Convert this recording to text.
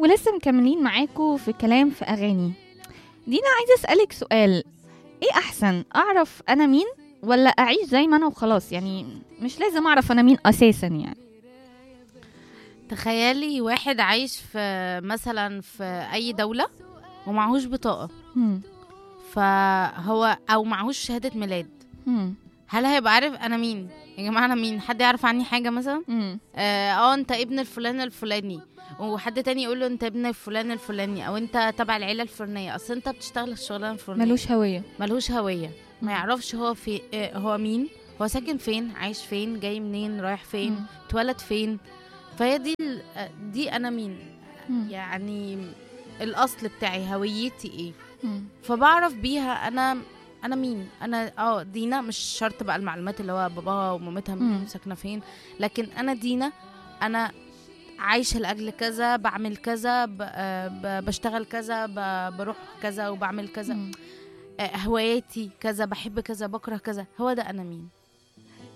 ولسه مكملين معاكم في كلام في أغاني دينا عايزة أسألك سؤال إيه أحسن أعرف أنا مين ولا أعيش زي ما أنا وخلاص يعني مش لازم أعرف أنا مين أساسا يعني تخيلي واحد عايش في مثلا في اي دوله ومعهوش بطاقه مم. فهو او معهوش شهاده ميلاد مم. هل هيبقى عارف انا مين يا جماعه انا مين حد يعرف عني حاجه مثلا مم. اه آه، انت ابن الفلان الفلاني وحد تاني يقول له انت ابن الفلان الفلاني او انت تبع العيله الفلانيه اصل انت بتشتغل الشغلانه الفلانيه ملوش هوية ملهوش هويه مم. ما يعرفش هو في آه، هو مين هو ساكن فين عايش فين جاي منين رايح فين مم. اتولد فين فهي دي ال- آه، دي انا مين مم. يعني الاصل بتاعي هويتي ايه مم. فبعرف بيها انا انا مين انا اه دينا مش شرط بقى المعلومات اللي هو باباها ومامتها مم. مين ساكنه فين لكن انا دينا انا عايشه لاجل كذا بعمل كذا ب- آه، ب- بشتغل كذا ب- بروح كذا وبعمل كذا مم. آه، هواياتي كذا بحب كذا بكره كذا هو ده انا مين